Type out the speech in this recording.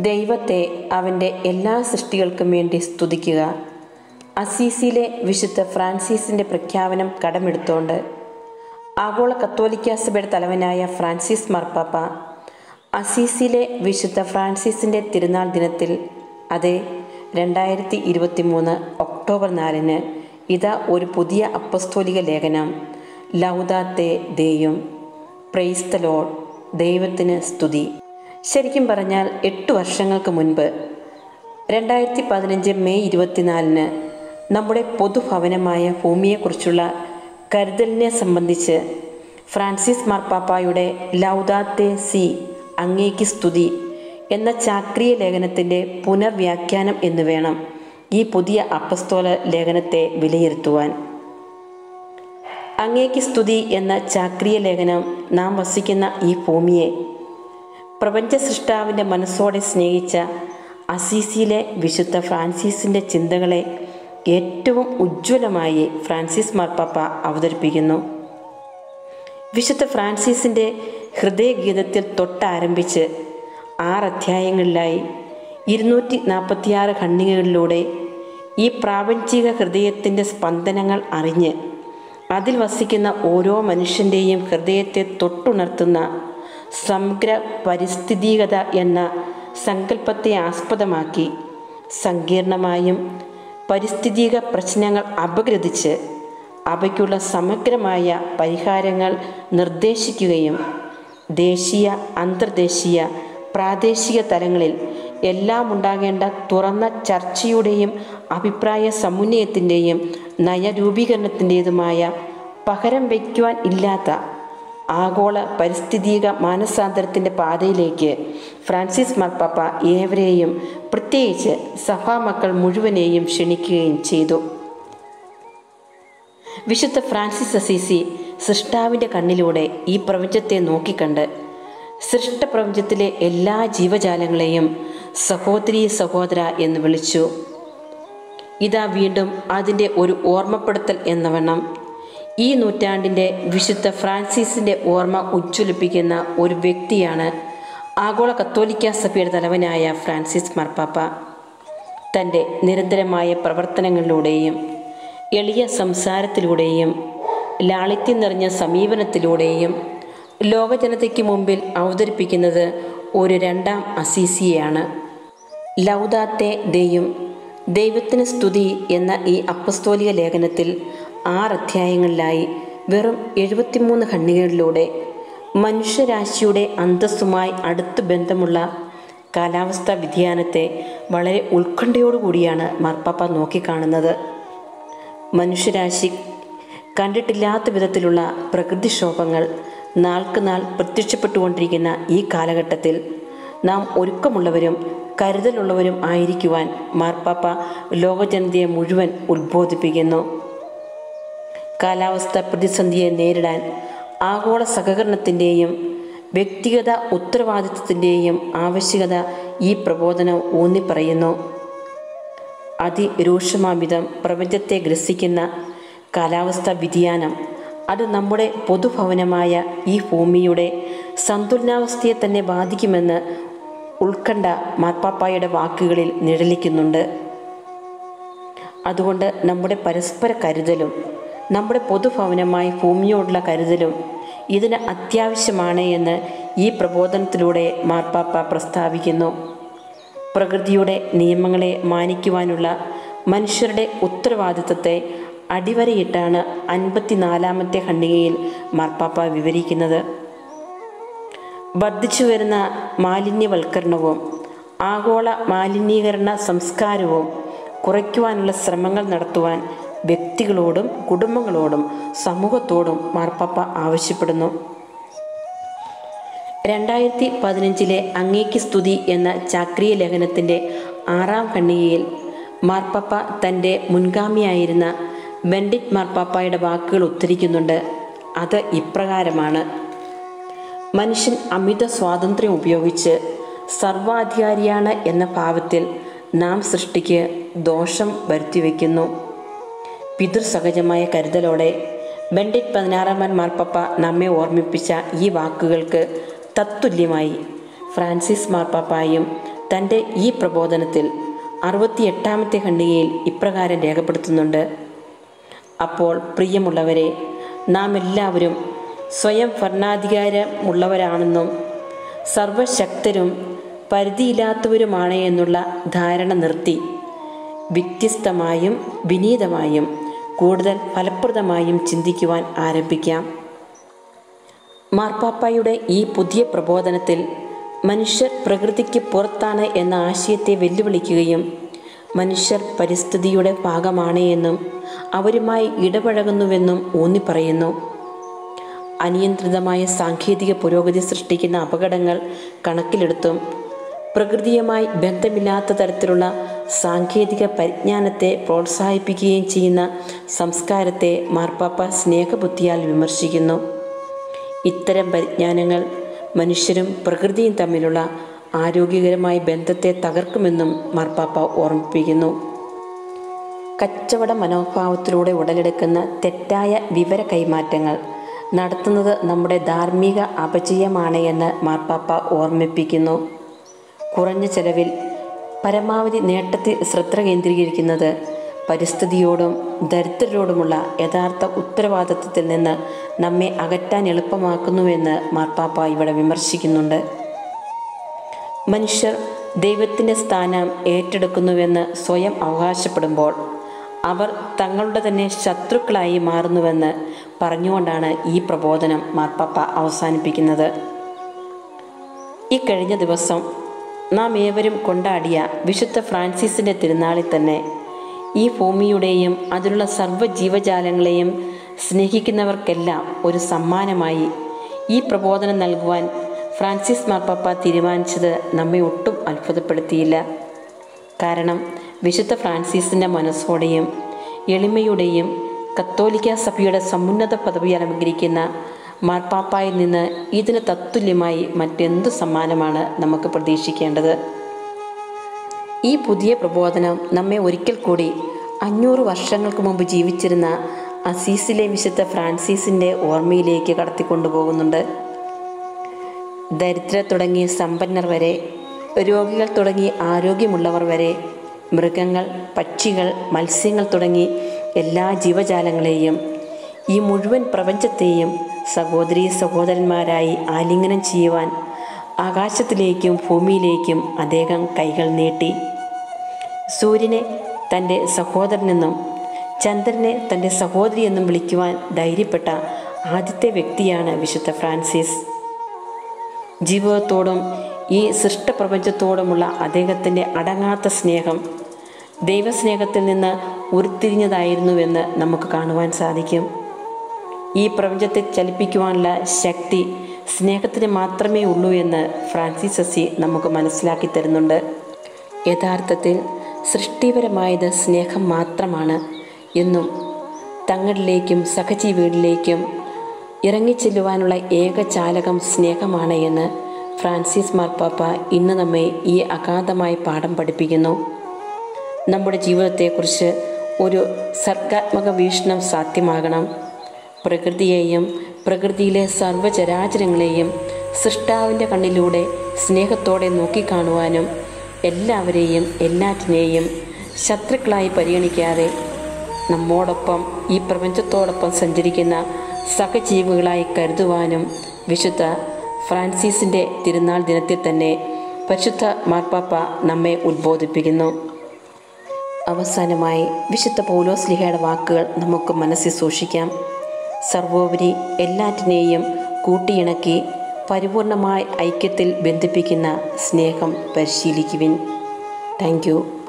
ദൈവത്തെ അവൻ്റെ എല്ലാ സൃഷ്ടികൾക്കും വേണ്ടി സ്തുതിക്കുക അസീസിയിലെ വിശുദ്ധ ഫ്രാൻസിസിൻ്റെ പ്രഖ്യാപനം കടമെടുത്തോണ്ട് ആഗോള കത്തോലിക്ക സഭയുടെ തലവനായ ഫ്രാൻസിസ് മാർപ്പാപ്പ അസീസിലെ വിശുദ്ധ ഫ്രാൻസിസിൻ്റെ തിരുനാൾ ദിനത്തിൽ അതെ രണ്ടായിരത്തി ഇരുപത്തി മൂന്ന് ഒക്ടോബർ നാലിന് ഇതാ ഒരു പുതിയ അപ്പസ്തോലിക ലേഖനം ലൗദാത്തെ ദേയും പ്രൈസ്ത ലോഡ് ദൈവത്തിന് സ്തുതി ശരിക്കും പറഞ്ഞാൽ എട്ട് വർഷങ്ങൾക്ക് മുൻപ് രണ്ടായിരത്തി പതിനഞ്ച് മെയ് ഇരുപത്തിനാലിന് നമ്മുടെ പൊതുഭവനമായ ഭൂമിയെക്കുറിച്ചുള്ള കരുതലിനെ സംബന്ധിച്ച് ഫ്രാൻസിസ് മാർപ്പാപ്പായുടെ ലൗദാത്തെ സി അങ്ങേക്ക് സ്തുതി എന്ന ചാക്രിയ ലേഖനത്തിൻ്റെ പുനർവ്യാഖ്യാനം എന്ന് വേണം ഈ പുതിയ അപ്പസ്തോല ലേഖനത്തെ വിലയിരുത്തുവാൻ അങ്ങേക്ക് സ്തുതി എന്ന ചാക്രിയ ലേഖനം നാം വസിക്കുന്ന ഈ ഭൂമിയെ പ്രപഞ്ച സൃഷ്ടാവിൻ്റെ മനസ്സോടെ സ്നേഹിച്ച അസീസിയിലെ വിശുദ്ധ ഫ്രാൻസിസിൻ്റെ ചിന്തകളെ ഏറ്റവും ഉജ്ജ്വലമായി ഫ്രാൻസിസ് മാർപ്പാപ്പ അവതരിപ്പിക്കുന്നു വിശുദ്ധ ഫ്രാൻസിസിൻ്റെ ഹൃദയഗീതത്തിൽ തൊട്ടാരംഭിച്ച് ആറ് അധ്യായങ്ങളിലായി ഇരുന്നൂറ്റി നാൽപ്പത്തിയാറ് ഖണ്ഡികകളിലൂടെ ഈ പ്രാപഞ്ചിക ഹൃദയത്തിൻ്റെ സ്പന്ദനങ്ങൾ അറിഞ്ഞ് അതിൽ വസിക്കുന്ന ഓരോ മനുഷ്യൻ്റെയും ഹൃദയത്തെ തൊട്ടുണർത്തുന്ന സമഗ്ര പരിസ്ഥിതികത എന്ന സങ്കല്പത്തെ ആസ്പദമാക്കി സങ്കീർണമായും പരിസ്ഥിതിക പ്രശ്നങ്ങൾ അപഗ്രഥിച്ച് അവയ്ക്കുള്ള സമഗ്രമായ പരിഹാരങ്ങൾ നിർദ്ദേശിക്കുകയും ദേശീയ അന്തർദേശീയ പ്രാദേശിക തലങ്ങളിൽ എല്ലാം ഉണ്ടാകേണ്ട തുറന്ന ചർച്ചയുടെയും അഭിപ്രായ സമന്വയത്തിൻ്റെയും നയരൂപീകരണത്തിൻ്റെതുമായ പകരം വയ്ക്കുവാൻ ഇല്ലാത്ത ആഗോള പരിസ്ഥിതിക മാനസാന്തരത്തിൻ്റെ പാതയിലേക്ക് ഫ്രാൻസിസ് മാർപ്പാപ്പ ഏവരെയും പ്രത്യേകിച്ച് സഭാമക്കൾ മുഴുവനെയും ക്ഷണിക്കുകയും ചെയ്തു വിശുദ്ധ ഫ്രാൻസിസ് അസീസി സൃഷ്ടാവിൻ്റെ കണ്ണിലൂടെ ഈ പ്രപഞ്ചത്തെ നോക്കിക്കണ്ട് സൃഷ്ടപ്രപഞ്ചത്തിലെ എല്ലാ ജീവജാലങ്ങളെയും സഹോദരി സഹോദര എന്ന് വിളിച്ചു ഇതാ വീണ്ടും അതിൻ്റെ ഒരു ഓർമ്മപ്പെടുത്തൽ എന്ന വണ്ണം ഈ നൂറ്റാണ്ടിൻ്റെ വിശുദ്ധ ഫ്രാൻസിസിൻ്റെ ഓർമ്മ ഉജ്ജ്വലിപ്പിക്കുന്ന ഒരു വ്യക്തിയാണ് ആഗോള കത്തോലിക്ക സഭയുടെ തലവനായ ഫ്രാൻസിസ് മാർപ്പാപ്പ തൻ്റെ നിരന്തരമായ പ്രവർത്തനങ്ങളിലൂടെയും എളിയ സംസാരത്തിലൂടെയും ലാളിത്യം നിറഞ്ഞ സമീപനത്തിലൂടെയും ലോകജനതയ്ക്ക് മുമ്പിൽ അവതരിപ്പിക്കുന്നത് ഒരു രണ്ടാം അസീസിയെയാണ് ലൗദാത്തെ ദെയും ദൈവത്തിന് സ്തുതി എന്ന ഈ അപ്പസ്തോലിക ലേഖനത്തിൽ ആറ് അധ്യായങ്ങളിലായി വെറും എഴുപത്തിമൂന്ന് ഖണ്ഡികകളിലൂടെ മനുഷ്യരാശിയുടെ അന്തസ്സുമായി അടുത്ത് ബന്ധമുള്ള കാലാവസ്ഥാ വ്യതിയാനത്തെ വളരെ ഉത്കണ്ഠയോടുകൂടിയാണ് മാർപ്പാപ്പ നോക്കിക്കാണുന്നത് മനുഷ്യരാശി കണ്ടിട്ടില്ലാത്ത വിധത്തിലുള്ള പ്രകൃതിക്ഷോഭങ്ങൾ നാൾക്ക് നാൾ പ്രത്യക്ഷപ്പെട്ടുകൊണ്ടിരിക്കുന്ന ഈ കാലഘട്ടത്തിൽ നാം ഒരുക്കമുള്ളവരും കരുതലുള്ളവരും ആയിരിക്കുവാൻ മാർപ്പാപ്പ ലോകജനതയെ മുഴുവൻ ഉദ്ബോധിപ്പിക്കുന്നു കാലാവസ്ഥ പ്രതിസന്ധിയെ നേരിടാൻ ആഗോള സഹകരണത്തിൻ്റെയും വ്യക്തിഗത ഉത്തരവാദിത്വത്തിൻ്റെയും ആവശ്യകത ഈ പ്രബോധനം ഊന്നിപ്പറയുന്നു അതിരൂക്ഷമാമിതം പ്രപഞ്ചത്തെ ഗ്രസിക്കുന്ന കാലാവസ്ഥാ വ്യതിയാനം അത് നമ്മുടെ പൊതുഭവനമായ ഈ ഭൂമിയുടെ സന്തുലനാവസ്ഥയെ തന്നെ ബാധിക്കുമെന്ന് ഉൾക്കണ്ട മാർപ്പാപ്പായുടെ വാക്കുകളിൽ നിഴലിക്കുന്നുണ്ട് അതുകൊണ്ട് നമ്മുടെ പരസ്പര കരുതലും നമ്മുടെ പൊതുഭവനമായ ഭൂമിയോടുള്ള കരുതലും ഇതിന് അത്യാവശ്യമാണ് എന്ന് ഈ പ്രബോധനത്തിലൂടെ മാർപ്പാപ്പ പ്രസ്താവിക്കുന്നു പ്രകൃതിയുടെ നിയമങ്ങളെ മാനിക്കുവാനുള്ള മനുഷ്യരുടെ ഉത്തരവാദിത്വത്തെ അടിവരയിട്ടാണ് അൻപത്തിനാലാമത്തെ ഖണ്ഡികയിൽ മാർപ്പാപ്പ വിവരിക്കുന്നത് വർദ്ധിച്ചു വരുന്ന മാലിന്യവൽക്കരണവും ആഗോള മാലിന്യീകരണ സംസ്കാരവും കുറയ്ക്കുവാനുള്ള ശ്രമങ്ങൾ നടത്തുവാൻ വ്യക്തികളോടും കുടുംബങ്ങളോടും സമൂഹത്തോടും മാർപ്പാപ്പ ആവശ്യപ്പെടുന്നു രണ്ടായിരത്തി പതിനഞ്ചിലെ അങ്ങേക്ക് സ്തുതി എന്ന ചാക്രിയ ലേഖനത്തിൻ്റെ ആറാം ഖണ്ഡികയിൽ മാർപ്പാപ്പ തൻ്റെ മുൻഗാമിയായിരുന്ന ബെൻഡിറ്റ് മാർപ്പാപ്പായുടെ വാക്കുകൾ ഉദ്ധരിക്കുന്നുണ്ട് അത് ഇപ്രകാരമാണ് മനുഷ്യൻ അമിത സ്വാതന്ത്ര്യം ഉപയോഗിച്ച് സർവാധികാരിയാണ് എന്ന ഭാവത്തിൽ നാം സൃഷ്ടിക്ക് ദോഷം വരുത്തിവെക്കുന്നു പിതൃസഹജമായ കരുതലോടെ ബെൻഡിറ്റ് പതിനാറാമൻ മാർപ്പാപ്പ നമ്മെ ഓർമ്മിപ്പിച്ച ഈ വാക്കുകൾക്ക് തത്തുല്യമായി ഫ്രാൻസിസ് മാർപ്പാപ്പായും തൻ്റെ ഈ പ്രബോധനത്തിൽ അറുപത്തിയെട്ടാമത്തെ ഖണ്ഡികയിൽ ഇപ്രകാരം രേഖപ്പെടുത്തുന്നുണ്ട് അപ്പോൾ പ്രിയമുള്ളവരെ നാം എല്ലാവരും സ്വയം ഭരണാധികാരമുള്ളവരാണെന്നും സർവശക്തരും പരിധിയില്ലാത്തവരുമാണ് എന്നുള്ള ധാരണ നിർത്തി വ്യത്യസ്തമായും വിനീതമായും കൂടുതൽ ഫലപ്രദമായും ചിന്തിക്കുവാൻ ആരംഭിക്കാം മാർപ്പാപ്പായുടെ ഈ പുതിയ പ്രബോധനത്തിൽ മനുഷ്യർ പ്രകൃതിക്ക് പുറത്താണ് എന്ന ആശയത്തെ വെല്ലുവിളിക്കുകയും മനുഷ്യർ പരിസ്ഥിതിയുടെ ഭാഗമാണ് എന്നും അവരുമായി ഇടപഴകുന്നുവെന്നും ഊന്നിപ്പറയുന്നു അനിയന്ത്രിതമായ സാങ്കേതിക പുരോഗതി സൃഷ്ടിക്കുന്ന അപകടങ്ങൾ കണക്കിലെടുത്തും പ്രകൃതിയുമായി ബന്ധമില്ലാത്ത തരത്തിലുള്ള സാങ്കേതിക പരിജ്ഞാനത്തെ പ്രോത്സാഹിപ്പിക്കുകയും ചെയ്യുന്ന സംസ്കാരത്തെ മാർപ്പാപ്പ സ്നേഹബുദ്ധിയാൽ വിമർശിക്കുന്നു ഇത്തരം പരിജ്ഞാനങ്ങൾ മനുഷ്യരും പ്രകൃതിയും തമ്മിലുള്ള ആരോഗ്യകരമായ ബന്ധത്തെ തകർക്കുമെന്നും മാർപ്പാപ്പ ഓർമ്മിപ്പിക്കുന്നു കച്ചവട മനോഭാവത്തിലൂടെ ഉടലെടുക്കുന്ന തെറ്റായ വിവര കൈമാറ്റങ്ങൾ നടത്തുന്നത് നമ്മുടെ ധാർമ്മിക അപജയമാണ് എന്ന് മാർപ്പാപ്പ ഓർമ്മിപ്പിക്കുന്നു കുറഞ്ഞ ചെലവിൽ പരമാവധി നേട്ടത്തിൽ ശ്രദ്ധ കേന്ദ്രീകരിക്കുന്നത് പരിസ്ഥിതിയോടും ദരിദ്രരോടുമുള്ള യഥാർത്ഥ ഉത്തരവാദിത്വത്തിൽ നിന്ന് നമ്മെ അകറ്റാൻ എളുപ്പമാക്കുന്നുവെന്ന് മാർപ്പാപ്പ ഇവിടെ വിമർശിക്കുന്നുണ്ട് മനുഷ്യർ ദൈവത്തിൻ്റെ സ്ഥാനം ഏറ്റെടുക്കുന്നുവെന്ന് സ്വയം അവകാശപ്പെടുമ്പോൾ അവർ തങ്ങളുടെ തന്നെ ശത്രുക്കളായി മാറുന്നുവെന്ന് പറഞ്ഞുകൊണ്ടാണ് ഈ പ്രബോധനം മാർപ്പാപ്പ അവസാനിപ്പിക്കുന്നത് ഈ കഴിഞ്ഞ ദിവസം നാം ഏവരും കൊണ്ടാടിയ വിശുദ്ധ ഫ്രാൻസിസിൻ്റെ തിരുനാളിൽ തന്നെ ഈ ഭൂമിയുടെയും അതിലുള്ള സർവ്വ ജീവജാലങ്ങളെയും സ്നേഹിക്കുന്നവർക്കെല്ലാം ഒരു സമ്മാനമായി ഈ പ്രബോധനം നൽകുവാൻ ഫ്രാൻസിസ് മാർപ്പാപ്പ തീരുമാനിച്ചത് നമ്മെ ഒട്ടും അത്ഭുതപ്പെടുത്തിയില്ല കാരണം വിശുദ്ധ ഫ്രാൻസിസിൻ്റെ മനസ്സോടെയും എളിമയുടെയും കത്തോലിക്ക സഭയുടെ സമുന്നത പദവി അലങ്കരിക്കുന്ന മാർപ്പാപ്പായിൽ നിന്ന് ഇതിന് തത്തുല്യമായി മറ്റെന്തു സമ്മാനമാണ് നമുക്ക് പ്രതീക്ഷിക്കേണ്ടത് ഈ പുതിയ പ്രബോധനം നമ്മെ ഒരിക്കൽ കൂടി അഞ്ഞൂറ് വർഷങ്ങൾക്ക് മുമ്പ് ജീവിച്ചിരുന്ന അസീസിലെ വിശുദ്ധ ഫ്രാൻസിസിൻ്റെ ഓർമ്മയിലേക്ക് കടത്തിക്കൊണ്ടുപോകുന്നുണ്ട് ദരിദ്രർ തുടങ്ങി സമ്പന്നർ വരെ രോഗികൾ തുടങ്ങി ആരോഗ്യമുള്ളവർ വരെ മൃഗങ്ങൾ പക്ഷികൾ മത്സ്യങ്ങൾ തുടങ്ങി എല്ലാ ജീവജാലങ്ങളെയും ഈ മുഴുവൻ പ്രപഞ്ചത്തെയും സഹോദരീ സഹോദരന്മാരായി ആലിംഗനം ചെയ്യുവാൻ ആകാശത്തിലേക്കും ഭൂമിയിലേക്കും അദ്ദേഹം കൈകൾ നീട്ടി സൂര്യനെ തൻ്റെ സഹോദരനെന്നും ചന്ദ്രനെ തൻ്റെ സഹോദരി എന്നും വിളിക്കുവാൻ ധൈര്യപ്പെട്ട ആദ്യത്തെ വ്യക്തിയാണ് വിശുദ്ധ ഫ്രാൻസിസ് ജീവിതത്തോടും ഈ സൃഷ്ടപ്രപഞ്ചത്തോടുമുള്ള അദ്ദേഹത്തിൻ്റെ അടങ്ങാത്ത സ്നേഹം ദൈവസ്നേഹത്തിൽ നിന്ന് ഉരുത്തിരിഞ്ഞതായിരുന്നുവെന്ന് നമുക്ക് കാണുവാൻ സാധിക്കും ഈ പ്രപഞ്ചത്തെ ചലിപ്പിക്കുവാനുള്ള ശക്തി സ്നേഹത്തിന് മാത്രമേ ഉള്ളൂ എന്ന് ഫ്രാൻസിസ് അസി നമുക്ക് മനസ്സിലാക്കി തരുന്നുണ്ട് യഥാർത്ഥത്തിൽ സൃഷ്ടിപരമായത് സ്നേഹം മാത്രമാണ് എന്നും തങ്ങളിലേക്കും സഹജീവികളിലേക്കും ഇറങ്ങിച്ചെല്ലുവാനുള്ള ഏക ചാലകം സ്നേഹമാണ് എന്ന് ഫ്രാൻസിസ് മാർപ്പാപ്പ ഇന്ന് നമ്മെ ഈ അഗാധമായ പാഠം പഠിപ്പിക്കുന്നു നമ്മുടെ ജീവിതത്തെക്കുറിച്ച് ഒരു സർഗാത്മക വീക്ഷണം സാധ്യമാകണം പ്രകൃതിയെയും പ്രകൃതിയിലെ സർവ്വചരാചരങ്ങളെയും സൃഷ്ടാവിൻ്റെ കണ്ണിലൂടെ സ്നേഹത്തോടെ നോക്കിക്കാണുവാനും എല്ലാവരെയും എല്ലാറ്റിനെയും ശത്രുക്കളായി പരിഗണിക്കാതെ നമ്മോടൊപ്പം ഈ പ്രപഞ്ചത്തോടൊപ്പം സഞ്ചരിക്കുന്ന സഹജീവികളായി കരുതുവാനും വിശുദ്ധ ഫ്രാൻസിസിൻ്റെ തിരുനാൾ ദിനത്തിൽ തന്നെ പരിശുദ്ധ മാർപ്പാപ്പ നമ്മെ ഉദ്ബോധിപ്പിക്കുന്നു അവസാനമായി വിശുദ്ധ പൗലോസ്ലിഹയുടെ വാക്കുകൾ നമുക്ക് മനസ്സിൽ സൂക്ഷിക്കാം സർവോപരി എല്ലാറ്റിനെയും കൂട്ടിയിണക്കി പരിപൂർണമായ ഐക്യത്തിൽ ബന്ധിപ്പിക്കുന്ന സ്നേഹം പരിശീലിക്കുവിൻ താങ്ക് യു